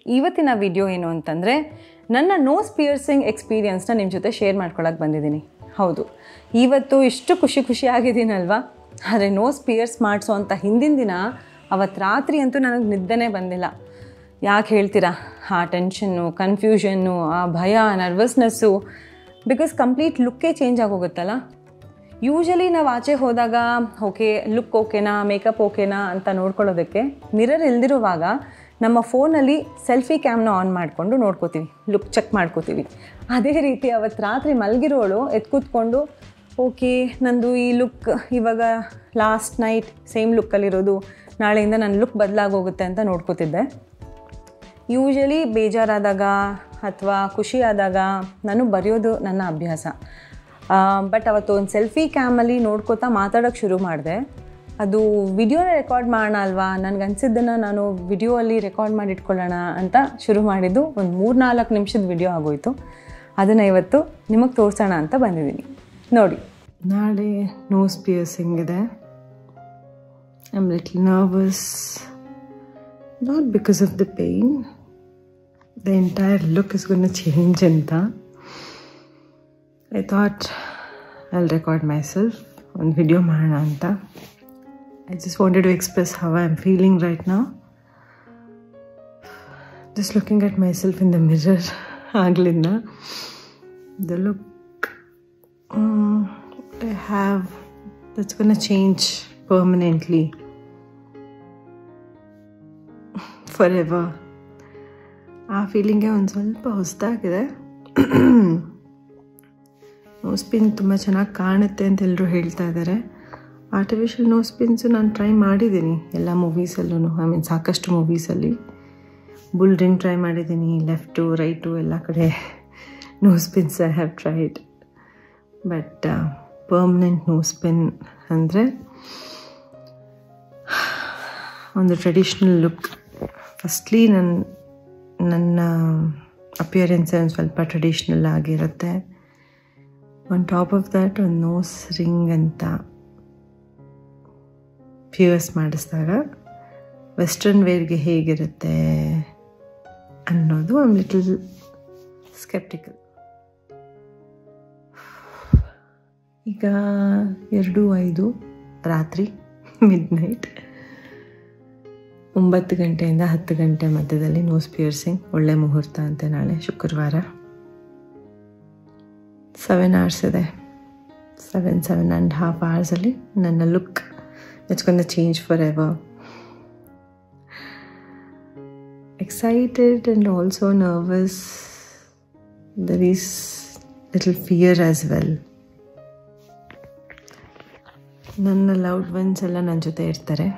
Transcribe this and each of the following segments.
ಇವತ್ತಿನ ವಿಡಿಯೋ ಏನು ಅಂತಂದರೆ ನನ್ನ ನೋಸ್ ಪಿಯರ್ಸಿಂಗ್ ಎಕ್ಸ್ಪೀರಿಯನ್ಸ್ನ ನಿಮ್ಮ ಜೊತೆ ಶೇರ್ ಮಾಡ್ಕೊಳಕ್ಕೆ ಬಂದಿದ್ದೀನಿ ಹೌದು ಇವತ್ತು ಇಷ್ಟು ಖುಷಿ ಖುಷಿ ಆಗಿದ್ದೀನಲ್ವಾ ಆದರೆ ನೋಸ್ ಪಿಯರ್ಸ್ ಮಾಡಿಸೋ ಅಂಥ ಹಿಂದಿನ ದಿನ ಅವತ್ತು ರಾತ್ರಿ ಅಂತೂ ನನಗೆ ನಿದ್ದೆನೇ ಬಂದಿಲ್ಲ ಯಾಕೆ ಹೇಳ್ತೀರಾ ಆ ಟೆನ್ಷನ್ನು ಕನ್ಫ್ಯೂಷನ್ನು ಆ ಭಯ ನರ್ವಸ್ನೆಸ್ಸು ಬಿಕಾಸ್ ಕಂಪ್ಲೀಟ್ ಲುಕ್ಕೇ ಚೇಂಜ್ ಆಗೋಗುತ್ತಲ್ಲ ಯೂಶಲಿ ನಾವು ಆಚೆ ಹೋದಾಗ ಓಕೆ ಲುಕ್ ಓಕೆನಾ ಮೇಕಪ್ ಓಕೆನಾ ಅಂತ ನೋಡ್ಕೊಳ್ಳೋದಕ್ಕೆ ಮಿರರ್ ಇಲ್ದಿರುವಾಗ ನಮ್ಮ ಫೋನಲ್ಲಿ ಸೆಲ್ಫಿ ಕ್ಯಾಮ್ನ ಆನ್ ಮಾಡಿಕೊಂಡು ನೋಡ್ಕೋತೀವಿ ಲುಕ್ ಚೆಕ್ ಮಾಡ್ಕೋತೀವಿ ಅದೇ ರೀತಿ ಅವತ್ತು ರಾತ್ರಿ ಮಲಗಿರೋಳು ಎದ್ದು ಕೂತ್ಕೊಂಡು ಓಕೆ ನಂದು ಈ ಲುಕ್ ಇವಾಗ ಲಾಸ್ಟ್ ನೈಟ್ ಸೇಮ್ ಲುಕ್ಕಲ್ಲಿರೋದು ನಾಳೆಯಿಂದ ನನ್ನ ಲುಕ್ ಬದಲಾಗೋಗುತ್ತೆ ಅಂತ ನೋಡ್ಕೋತಿದ್ದೆ ಯೂಶಲಿ ಬೇಜಾರಾದಾಗ ಅಥವಾ ಖುಷಿ ಆದಾಗ ನಾನು ಬರೆಯೋದು ನನ್ನ ಅಭ್ಯಾಸ ಬಟ್ ಅವತ್ತು ಒಂದು ಸೆಲ್ಫಿ ಕ್ಯಾಮಲ್ಲಿ ನೋಡ್ಕೋತಾ ಮಾತಾಡೋಕ್ಕೆ ಶುರು ಮಾಡಿದೆ ಅದು ವಿಡಿಯೋನ ರೆಕಾರ್ಡ್ ಮಾಡೋಣ ಅಲ್ವಾ ನನಗೆ ಅನಿಸಿದ್ದನ್ನು ನಾನು ವಿಡಿಯೋ ಅಲ್ಲಿ ರೆಕಾರ್ಡ್ ಮಾಡಿ ಇಟ್ಕೊಳ್ಳೋಣ ಅಂತ ಶುರು ಮಾಡಿದ್ದು ಒಂದು ಮೂರು ನಾಲ್ಕು ನಿಮಿಷದ ವಿಡಿಯೋ ಆಗೋಯಿತು ಅದನ್ನು ಇವತ್ತು ನಿಮಗೆ ತೋರಿಸೋಣ ಅಂತ ಬಂದಿದ್ದೀನಿ ನೋಡಿ ನಾಳೆ ನೋಸ್ ಪಿಯರ್ಸಿಂಗ್ ಇದೆ I am little nervous not because of the pain the entire look is gonna change ಅಂತ I thought I record myself ಒಂದು ವಿಡಿಯೋ ಮಾಡೋಣ ಅಂತ I just wanted to express how I am feeling right ನಾವು just looking at myself in the mirror ಆಗಲಿಂದ the look I have that's going to change permanently forever. ಆ ಫೀಲಿಂಗೇ ಒಂದು ಸ್ವಲ್ಪ ಹೊಸದಾಗಿದೆ nose pin ತುಂಬ ಚೆನ್ನಾಗಿ ಕಾಣುತ್ತೆ ಅಂತ ಎಲ್ಲರೂ ಹೇಳ್ತಾ ಇದ್ದಾರೆ ಆರ್ಟಿಫಿಷಿಯಲ್ ನೋಸ್ ಪಿನ್ಸು ನಾನು ಟ್ರೈ ಮಾಡಿದ್ದೀನಿ ಎಲ್ಲ ಮೂವೀಸಲ್ಲೂ ಐ ಮೀನ್ ಸಾಕಷ್ಟು ಮೂವೀಸಲ್ಲಿ ಬುಲ್ ರಿಂಗ್ ಟ್ರೈ ಮಾಡಿದ್ದೀನಿ ಲೆಫ್ಟು ರೈಟು ಎಲ್ಲ ಕಡೆ nose pins I have tried but permanent nose pin ಅಂದರೆ ಒಂದು ಟ್ರೆಡಿಷ್ನಲ್ ಲುಕ್ ಫಸ್ಟ್ಲಿ ನನ್ನ ನನ್ನ ಅಪಿಯರೆನ್ಸ್ ಒಂದು ಸ್ವಲ್ಪ ಟ್ರೆಡಿಷ್ನಲ್ ಆಗಿರುತ್ತೆ ಆನ್ ಟಾಪ್ ಆಫ್ ದ್ಯಾಟ್ ಒಂದು ನೋಸ್ ರಿಂಗ್ ಅಂತ ಪ್ಯೂರ್ಸ್ ಮಾಡಿಸಿದಾಗ ವೆಸ್ಟರ್ನ್ ವೇರ್ಗೆ ಹೇಗಿರುತ್ತೆ ಅನ್ನೋದು ಒಂದು ಲಿಟಲ್ ಸ್ಕೆಪ್ಟಿಕಲ್ ಈಗ ಎರಡು ಐದು ರಾತ್ರಿ ಮಿಡ್ ನೈಟ್ ಒಂಬತ್ತು ಗಂಟೆಯಿಂದ ಹತ್ತು ಗಂಟೆ ಮಧ್ಯದಲ್ಲಿ ನೋಸ್ ಪಿಯರ್ಸಿಂಗ್ ಒಳ್ಳೆ ಮುಹೂರ್ತ ಅಂತೆ ನಾಳೆ ಶುಕ್ರವಾರ ಸೆವೆನ್ ಅವರ್ಸ್ ಇದೆ ಸೆವೆನ್ ಸೆವೆನ್ ಆ್ಯಂಡ್ ಹಾಫ್ ಅವರ್ಸಲ್ಲಿ ನನ್ನ ಲುಕ್ ನೆಚ್ಕೊಂಡ change forever excited and also nervous there is little fear as well ನನ್ನ ಲವ್ಡ್ ಒನ್ಸ್ ಎಲ್ಲ ನನ್ನ ಜೊತೆ ಇರ್ತಾರೆ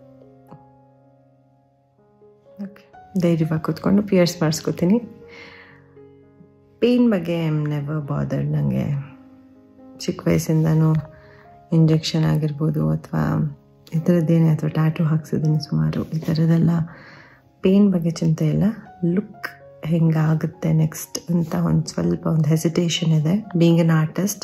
ಓಕೆ ಧೈರ್ಯವಾಗಿ ಕೂತ್ಕೊಂಡು ಪಿಯರ್ಸ್ ಮಾಡಿಸ್ಕೊತೀನಿ ಪೇಯ್ನ್ ಬಗ್ಗೆ ಐ ಆಮ್ ನೆವರ್ ಬಾದರ್ಡ್ ನನಗೆ ಚಿಕ್ಕ ವಯಸ್ಸಿಂದನೂ ಇಂಜೆಕ್ಷನ್ ಆಗಿರ್ಬೋದು ಅಥವಾ ಈ ಥರದ್ದೇನೆ ಅಥವಾ ಟ್ಯಾಟು ಹಾಕ್ಸಿದ್ದೀನಿ ಸುಮಾರು ಈ ಥರದ್ದೆಲ್ಲ ಪೇಯ್ನ್ ಬಗ್ಗೆ ಚಿಂತೆ ಇಲ್ಲ ಲುಕ್ ಹೆಂಗಾಗುತ್ತೆ ನೆಕ್ಸ್ಟ್ ಅಂತ ಒಂದು ಸ್ವಲ್ಪ ಒಂದು ಹೆಸಿಟೇಷನ್ ಇದೆ ಬೀಯಿಂಗ್ ಎನ್ ಆರ್ಟಿಸ್ಟ್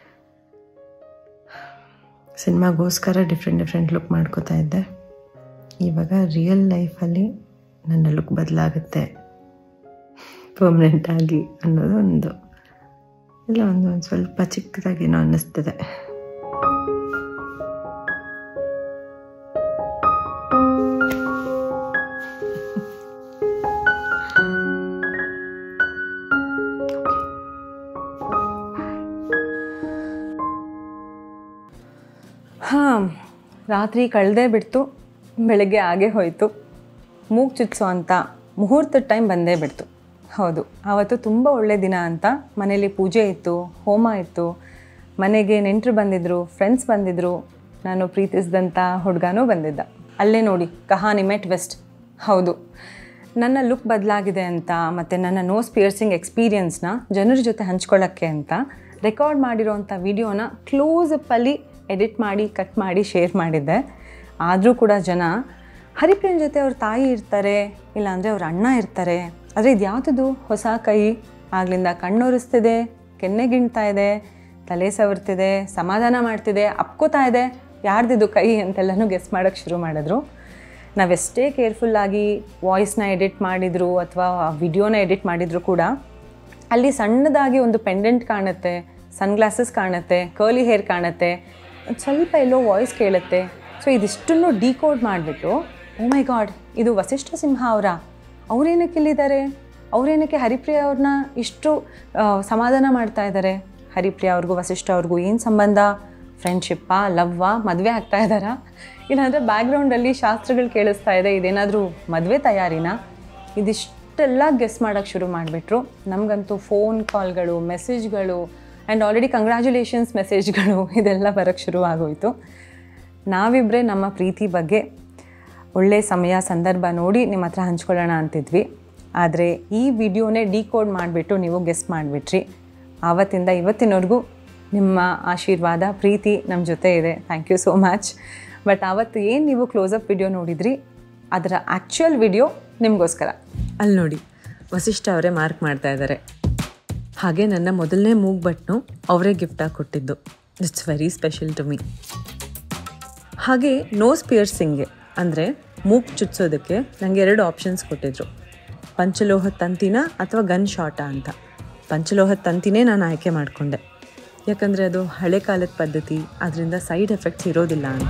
ಸಿನಿಮಾಗೋಸ್ಕರ ಡಿಫ್ರೆಂಟ್ ಡಿಫ್ರೆಂಟ್ ಲುಕ್ ಮಾಡ್ಕೋತಾ ಇದ್ದೆ ಇವಾಗ ರಿಯಲ್ ಲೈಫಲ್ಲಿ ನನ್ನ ಲುಕ್ ಬದಲಾಗುತ್ತೆ ಪರ್ಮನೆಂಟ್ ಆಗಿ ಅನ್ನೋದು ಒಂದು ಇಲ್ಲ ಒಂದು ಒಂದು ಸ್ವಲ್ಪ ಚಿಕ್ಕದಾಗೇನೋ ಅನ್ನಿಸ್ತದೆ ಹಾಂ ರಾತ್ರಿ ಕಳೆದೇ ಬಿಡ್ತು ಬೆಳಗ್ಗೆ ಆಗೇ ಹೋಯಿತು ಮೂಗು ಚುಚ್ಸೋ ಅಂತ ಮುಹೂರ್ತದ ಟೈಮ್ ಬಂದೇ ಬಿಡ್ತು ಹೌದು ಆವತ್ತು ತುಂಬ ಒಳ್ಳೆ ದಿನ ಅಂತ ಮನೇಲಿ ಪೂಜೆ ಇತ್ತು ಹೋಮ ಇತ್ತು ಮನೆಗೆ ನೆಂಟರು ಬಂದಿದ್ದರು ಫ್ರೆಂಡ್ಸ್ ಬಂದಿದ್ದರು ನಾನು ಪ್ರೀತಿಸಿದಂಥ ಹುಡುಗನೂ ಬಂದಿದ್ದ ಅಲ್ಲೇ ನೋಡಿ ಕಹಾನಿ ಮೆಟ್ ವೆಸ್ಟ್ ಹೌದು ನನ್ನ ಲುಕ್ ಬದಲಾಗಿದೆ ಅಂತ ಮತ್ತು ನನ್ನ ನೋಸ್ ಪಿಯರ್ಸಿಂಗ್ ಎಕ್ಸ್ಪೀರಿಯನ್ಸ್ನ ಜನರ ಜೊತೆ ಹಂಚ್ಕೊಳ್ಳೋಕ್ಕೆ ಅಂತ ರೆಕಾರ್ಡ್ ಮಾಡಿರೋವಂಥ ವಿಡಿಯೋನ ಕ್ಲೋಸಪ್ಪಲ್ಲಿ ಎಡಿಟ್ ಮಾಡಿ ಕಟ್ ಮಾಡಿ ಶೇರ್ ಮಾಡಿದ್ದೆ ಆದರೂ ಕೂಡ ಜನ ಹರಿಪ್ರಿಯನ್ ಜೊತೆ ಅವ್ರ ತಾಯಿ ಇರ್ತಾರೆ ಇಲ್ಲಾಂದರೆ ಅವ್ರ ಅಣ್ಣ ಇರ್ತಾರೆ ಆದರೆ ಇದು ಯಾವುದದು ಹೊಸ ಕೈ ಆಗ್ಲಿಂದ ಕಣ್ಣೊರೆಸ್ತಿದೆ ಕೆನ್ನೆ ಗಿಣ್ತಾ ಇದೆ ತಲೆ ಸವರ್ತಿದೆ ಸಮಾಧಾನ ಮಾಡ್ತಿದೆ ಅಪ್ಕೋತಾ ಇದೆ ಯಾರ್ದಿದು ಕೈ ಅಂತೆಲ್ಲನೂ ಗೆಸ್ ಮಾಡೋಕ್ಕೆ ಶುರು ಮಾಡಿದ್ರು ನಾವೆಷ್ಟೇ ಕೇರ್ಫುಲ್ಲಾಗಿ ವಾಯ್ಸ್ನ ಎಡಿಟ್ ಮಾಡಿದ್ರು ಅಥವಾ ವಿಡಿಯೋನ ಎಡಿಟ್ ಮಾಡಿದ್ರು ಕೂಡ ಅಲ್ಲಿ ಸಣ್ಣದಾಗಿ ಒಂದು ಪೆಂಡೆಂಟ್ ಕಾಣುತ್ತೆ ಸನ್ಗ್ಲಾಸಸ್ ಕಾಣುತ್ತೆ ಕರ್ಲಿ ಹೇರ್ ಕಾಣುತ್ತೆ ಒಂದ್ ಸ್ವಲ್ಪ ಎಲ್ಲೋ ವಾಯ್ಸ್ ಕೇಳುತ್ತೆ ಸೊ ಇದಿಷ್ಟನ್ನು ಡಿಕೋಡ್ ಮಾಡಿಬಿಟ್ಟು ಓ ಮೈ ಗಾಡ್ ಇದು ವಸಿಷ್ಠ ಸಿಂಹ ಅವರ ಅವ್ರೇನಕ್ಕೆ ಇಲ್ಲಿದ್ದಾರೆ ಅವ್ರೇನಕ್ಕೆ ಹರಿಪ್ರಿಯ ಅವ್ರನ್ನ ಇಷ್ಟು ಆ, ಸಮಾಧಾನ ಮಾಡ್ತಾ ಇದ್ದಾರೆ ಹರಿಪ್ರಿಯ ಅವ್ರಿಗೂ ವಸಿಷ್ಠ ಅವ್ರಿಗೂ ಏನು ಸಂಬಂಧ ಫ್ರೆಂಡ್ಶಿಪ್ಪಾ ಲವ್ವಾ ಮದುವೆ ಆಗ್ತಾ ಇದ್ದಾರಾ ಇಲ್ಲಾಂದರೆ ಬ್ಯಾಕ್ಗ್ರೌಂಡಲ್ಲಿ ಶಾಸ್ತ್ರಗಳು ಕೇಳಿಸ್ತಾ ಇದೆ ಇದೇನಾದರೂ ಮದುವೆ ತಯಾರಿನಾ ಇದಿಷ್ಟೆಲ್ಲ ಗೆಸ್ ಮಾಡೋಕ್ಕೆ ಶುರು ಮಾಡಿಬಿಟ್ರು ನಮಗಂತೂ ಫೋನ್ ಕಾಲ್ಗಳು ಮೆಸೇಜ್ಗಳು ಆ್ಯಂಡ್ ಆಲ್ರೆಡಿ ಕಂಗ್ರ್ಯಾಚುಲೇಷನ್ಸ್ ಮೆಸೇಜ್ಗಳು ಇದೆಲ್ಲ ಬರೋಕ್ಕೆ ಶುರು ಆಗೋಯಿತು ನಾವಿಬ್ಬರೇ ನಮ್ಮ ಪ್ರೀತಿ ಬಗ್ಗೆ ಒಳ್ಳೆಯ ಸಮಯ ಸಂದರ್ಭ ನೋಡಿ ನಿಮ್ಮ ಹತ್ರ ಹಂಚ್ಕೊಳ್ಳೋಣ ಅಂತಿದ್ವಿ ಆದರೆ ಈ ವಿಡಿಯೋನೇ ಡಿಕೋಡ್ ಮಾಡಿಬಿಟ್ಟು ನೀವು ಗೆಸ್ ಮಾಡಿಬಿಟ್ರಿ ಆವತ್ತಿಂದ ಇವತ್ತಿನವರೆಗೂ ನಿಮ್ಮ ಆಶೀರ್ವಾದ ಪ್ರೀತಿ ನಮ್ಮ ಜೊತೆ ಇದೆ thank you so much but ಆವತ್ತು ಏನು ನೀವು ಕ್ಲೋಸಪ್ ವಿಡಿಯೋ ನೋಡಿದ್ರಿ ಅದರ ಆ್ಯಕ್ಚುಯಲ್ ವಿಡಿಯೋ ನಿಮಗೋಸ್ಕರ ಅಲ್ಲಿ ನೋಡಿ ವಸಿಷ್ಠ ಅವರೇ ಮಾರ್ಕ್ ಮಾಡ್ತಾ ಇದ್ದಾರೆ ಹಾಗೆ ನನ್ನ ಮೊದಲನೇ ಮೂಗ್ಬಟ್ನು ಅವರೇ ಗಿಫ್ಟಾಗಿ ಕೊಟ್ಟಿದ್ದು it's very special to me ಹಾಗೆ ನೋಸ್ ಪಿಯರ್ಸಿಂಗ್ಗೆ ಅಂದರೆ ಮೂಗ್ ಚುಚ್ಚೋದಕ್ಕೆ ನನಗೆ ಎರಡು ಆಪ್ಷನ್ಸ್ ಕೊಟ್ಟಿದ್ರು ಪಂಚಲೋಹ ತಂತಿನ ಅಥವಾ ಗನ್ ಶಾಟ ಅಂತ ಪಂಚಲೋಹ ತಂತಿನೇ ನಾನು ಆಯ್ಕೆ ಮಾಡಿಕೊಂಡೆ ಯಾಕಂದರೆ ಅದು ಹಳೆ ಕಾಲದ ಪದ್ಧತಿ ಅದರಿಂದ ಸೈಡ್ ಎಫೆಕ್ಟ್ಸ್ ಇರೋದಿಲ್ಲ ಅಂತ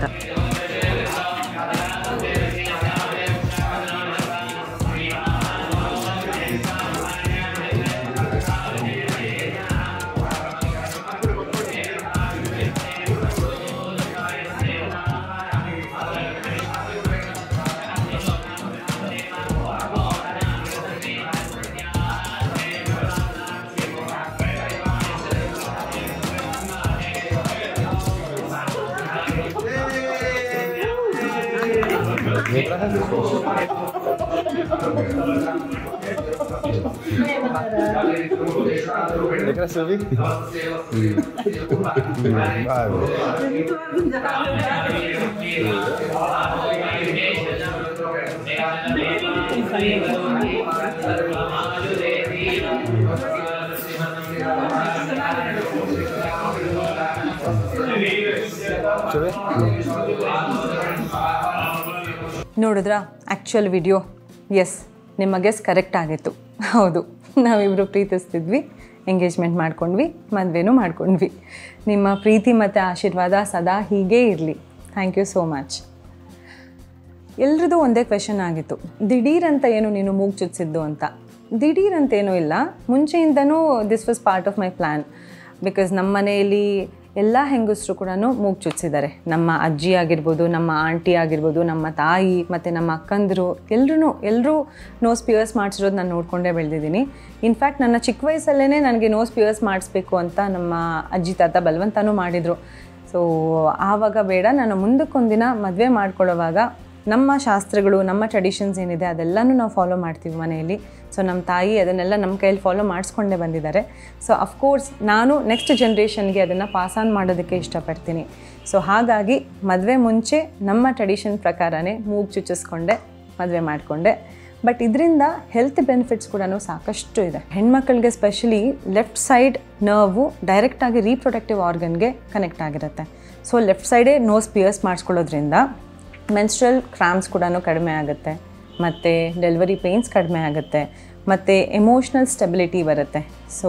Lekkere Sylvie? Vale. Sylvie? ನೋಡಿದ್ರಾ ಆ್ಯಕ್ಚುಯಲ್ ವಿಡಿಯೋ ಎಸ್ ನಿಮ್ಮ ಗೆಸ್ ಕರೆಕ್ಟ್ ಆಗಿತ್ತು ಹೌದು ನಾವಿಬ್ಬರು ಪ್ರೀತಿಸ್ತಿದ್ವಿ ಎಂಗೇಜ್ಮೆಂಟ್ ಮಾಡ್ಕೊಂಡ್ವಿ ಮದುವೆನೂ ಮಾಡ್ಕೊಂಡ್ವಿ ನಿಮ್ಮ ಪ್ರೀತಿ ಮತ್ತು ಆಶೀರ್ವಾದ ಸದಾ ಹೀಗೇ ಇರಲಿ ಥ್ಯಾಂಕ್ ಯು ಸೋ ಮಚ್ ಎಲ್ರದ್ದು ಒಂದೇ ಕ್ವೆಶನ್ ಆಗಿತ್ತು ದಿಢೀರ್ ಅಂತ ಏನು ನೀನು ಮೂಗು ಚುಚ್ಚಿದ್ದು ಅಂತ ದಿಢೀರ್ ಅಂತೇನೂ ಇಲ್ಲ ಮುಂಚೆಯಿಂದನೂ this was part of my plan because ನಮ್ಮ ಮನೆಯಲ್ಲಿ ಎಲ್ಲ ಹೆಂಗಸರು ಕೂಡ ಮೂಗು ಚುಚ್ಚಿದ್ದಾರೆ ನಮ್ಮ ಅಜ್ಜಿ ಆಗಿರ್ಬೋದು ನಮ್ಮ ಆಂಟಿ ಆಗಿರ್ಬೋದು ನಮ್ಮ ತಾಯಿ ಮತ್ತು ನಮ್ಮ ಅಕ್ಕಂದರು ಎಲ್ಲರೂ ಎಲ್ಲರೂ ನೋಸ್ ಪಿಯರ್ಸ್ ಮಾಡಿಸಿರೋದು ನಾನು ನೋಡಿಕೊಂಡೇ ಬೆಳೆದಿದ್ದೀನಿ ಇನ್ಫ್ಯಾಕ್ಟ್ ನನ್ನ ಚಿಕ್ಕ ವಯಸ್ಸಲ್ಲೇ ನನಗೆ ನೋಸ್ ಪಿಯರ್ಸ್ ಮಾಡಿಸ್ಬೇಕು ಅಂತ ನಮ್ಮ ಅಜ್ಜಿ ತಾತ ಬಲವಂತನೂ ಮಾಡಿದರು ಸೊ ಆವಾಗ ಬೇಡ ನಾನು ಮುಂದಕ್ಕೊಂದಿನ ಮದುವೆ ಮಾಡ್ಕೊಳ್ಳೋವಾಗ ನಮ್ಮ ಶಾಸ್ತ್ರಗಳು ನಮ್ಮ ಟ್ರೆಡಿಷನ್ಸ್ ಏನಿದೆ ಅದೆಲ್ಲನೂ ನಾವು ಫಾಲೋ ಮಾಡ್ತೀವಿ ಮನೆಯಲ್ಲಿ ಸೊ ನಮ್ಮ ತಾಯಿ ಅದನ್ನೆಲ್ಲ ನಮ್ಮ ಕೈಯಲ್ಲಿ ಫಾಲೋ ಮಾಡಿಸ್ಕೊಂಡೇ ಬಂದಿದ್ದಾರೆ ಸೊ ಅಫ್ಕೋರ್ಸ್ ನಾನು ನೆಕ್ಸ್ಟ್ ಜನ್ರೇಷನ್ಗೆ ಅದನ್ನು ಪಾಸ್ ಆನ್ ಮಾಡೋದಕ್ಕೆ ಇಷ್ಟಪಡ್ತೀನಿ ಸೊ ಹಾಗಾಗಿ ಮದುವೆ ಮುಂಚೆ ನಮ್ಮ ಟ್ರೆಡಿಷನ್ ಪ್ರಕಾರನೇ ಮೂಗು ಚುಚ್ಚಿಸ್ಕೊಂಡೆ ಮದುವೆ ಮಾಡಿಕೊಂಡೆ ಬಟ್ ಇದರಿಂದ ಹೆಲ್ತ್ ಬೆನಿಫಿಟ್ಸ್ ಕೂಡ ಸಾಕಷ್ಟು ಇದೆ ಹೆಣ್ಮಕ್ಳಿಗೆ ಸ್ಪೆಷಲಿ ಲೆಫ್ಟ್ ಸೈಡ್ ನರ್ವು ಡೈರೆಕ್ಟಾಗಿ ರೀಪ್ರೊಡಕ್ಟಿವ್ ಆರ್ಗನ್ಗೆ ಕನೆಕ್ಟ್ ಆಗಿರುತ್ತೆ ಸೊ ಲೆಫ್ಟ್ ಸೈಡೇ ನೋಸ್ ಪಿಯರ್ಸ್ ಮಾಡಿಸ್ಕೊಳ್ಳೋದ್ರಿಂದ ಮೆನ್ಸ್ಟ್ರಲ್ ಕ್ರಾಮ್ಸ್ ಕೂಡ ಕಡಿಮೆ ಆಗುತ್ತೆ ಮತ್ತು ಡೆಲಿವರಿ ಪೇಯ್ನ್ಸ್ ಕಡಿಮೆ ಆಗುತ್ತೆ ಮತ್ತು ಎಮೋಷ್ನಲ್ ಸ್ಟೆಬಿಲಿಟಿ ಬರುತ್ತೆ ಸೊ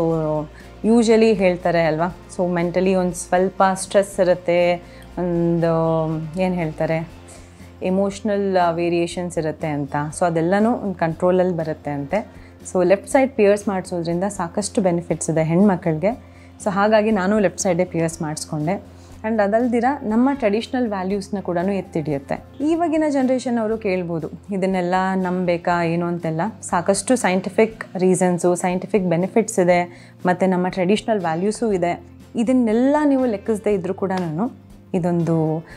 ಯೂಶಲಿ ಹೇಳ್ತಾರೆ ಅಲ್ವಾ ಸೊ ಮೆಂಟಲಿ ಒಂದು ಸ್ವಲ್ಪ ಸ್ಟ್ರೆಸ್ ಇರುತ್ತೆ ಒಂದು ಏನು ಹೇಳ್ತಾರೆ ಎಮೋಷ್ನಲ್ ವೇರಿಯೇಷನ್ಸ್ ಇರುತ್ತೆ ಅಂತ ಸೊ ಅದೆಲ್ಲನೂ ಒಂದು ಕಂಟ್ರೋಲಲ್ಲಿ ಬರುತ್ತೆ ಅಂತೆ ಸೊ ಲೆಫ್ಟ್ ಸೈಡ್ ಪಿಯರ್ಸ್ ಮಾಡಿಸೋದ್ರಿಂದ ಸಾಕಷ್ಟು ಬೆನಿಫಿಟ್ಸ್ ಇದೆ ಹೆಣ್ಮಕ್ಳಿಗೆ ಸೊ ಹಾಗಾಗಿ ನಾನು ಲೆಫ್ಟ್ ಸೈಡೇ ಪಿಯರ್ಸ್ ಮಾಡಿಸ್ಕೊಂಡೆ ಆ್ಯಂಡ್ ಅದಲ್ದಿರ ನಮ್ಮ ಟ್ರೆಡಿಷ್ನಲ್ ವ್ಯಾಲ್ಯೂಸ್ನ ಕೂಡ ಎತ್ತಿಡಿಯುತ್ತೆ ಇವಾಗಿನ ಜನ್ರೇಷನ್ ಅವರು ಕೇಳ್ಬೋದು ಇದನ್ನೆಲ್ಲ ನಂಬಬೇಕಾ ಏನು ಅಂತೆಲ್ಲ ಸಾಕಷ್ಟು ಸೈಂಟಿಫಿಕ್ ರೀಸನ್ಸು ಸೈಂಟಿಫಿಕ್ ಬೆನಿಫಿಟ್ಸ್ ಇದೆ ಮತ್ತು ನಮ್ಮ ಟ್ರೆಡಿಷ್ನಲ್ ವ್ಯಾಲ್ಯೂಸು ಇದೆ ಇದನ್ನೆಲ್ಲ ನೀವು ಲೆಕ್ಕಿಸದೇ ಇದ್ದರೂ ಕೂಡ ಇದೊಂದು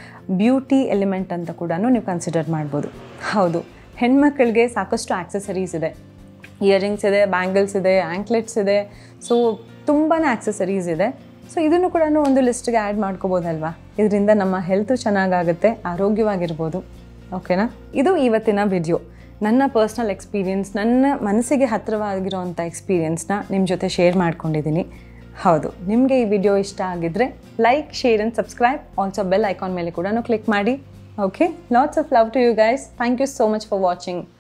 ಬ್ಯೂಟಿ ಎಲಿಮೆಂಟ್ ಅಂತ ಕೂಡ ನೀವು ಕನ್ಸಿಡರ್ ಮಾಡ್ಬೋದು ಹೌದು ಹೆಣ್ಮಕ್ಳಿಗೆ ಸಾಕಷ್ಟು ಆಕ್ಸೆಸರೀಸ್ ಇದೆ ಇಯರಿಂಗ್ಸ್ ಇದೆ ಬ್ಯಾಂಗಲ್ಸ್ ಇದೆ ಆ್ಯಂಕ್ಲೆಟ್ಸ್ ಇದೆ ಸೊ ತುಂಬಾ ಆಕ್ಸೆಸರೀಸ್ ಇದೆ ಸೊ ಇದನ್ನು ಕೂಡ ಒಂದು ಲಿಸ್ಟ್ಗೆ ಆ್ಯಡ್ ಮಾಡ್ಕೋಬೋದಲ್ವಾ ಇದರಿಂದ ನಮ್ಮ ಹೆಲ್ತು ಚೆನ್ನಾಗಾಗುತ್ತೆ ಆರೋಗ್ಯವಾಗಿರ್ಬೋದು ಓಕೆನಾ ಇದು ಇವತ್ತಿನ ವಿಡಿಯೋ ನನ್ನ ಪರ್ಸ್ನಲ್ ಎಕ್ಸ್ಪೀರಿಯನ್ಸ್ ನನ್ನ ಮನಸ್ಸಿಗೆ ಹತ್ತಿರವಾಗಿರೋವಂಥ ಎಕ್ಸ್ಪೀರಿಯನ್ಸ್ನ ನಿಮ್ಮ ಜೊತೆ ಶೇರ್ ಮಾಡ್ಕೊಂಡಿದ್ದೀನಿ ಹೌದು ನಿಮಗೆ ಈ ವಿಡಿಯೋ ಇಷ್ಟ ಆಗಿದ್ದರೆ like share and subscribe also bell icon ಮೇಲೆ ಕೂಡ ಕ್ಲಿಕ್ ಮಾಡಿ Okay, lots of love to you guys. Thank you so much for watching.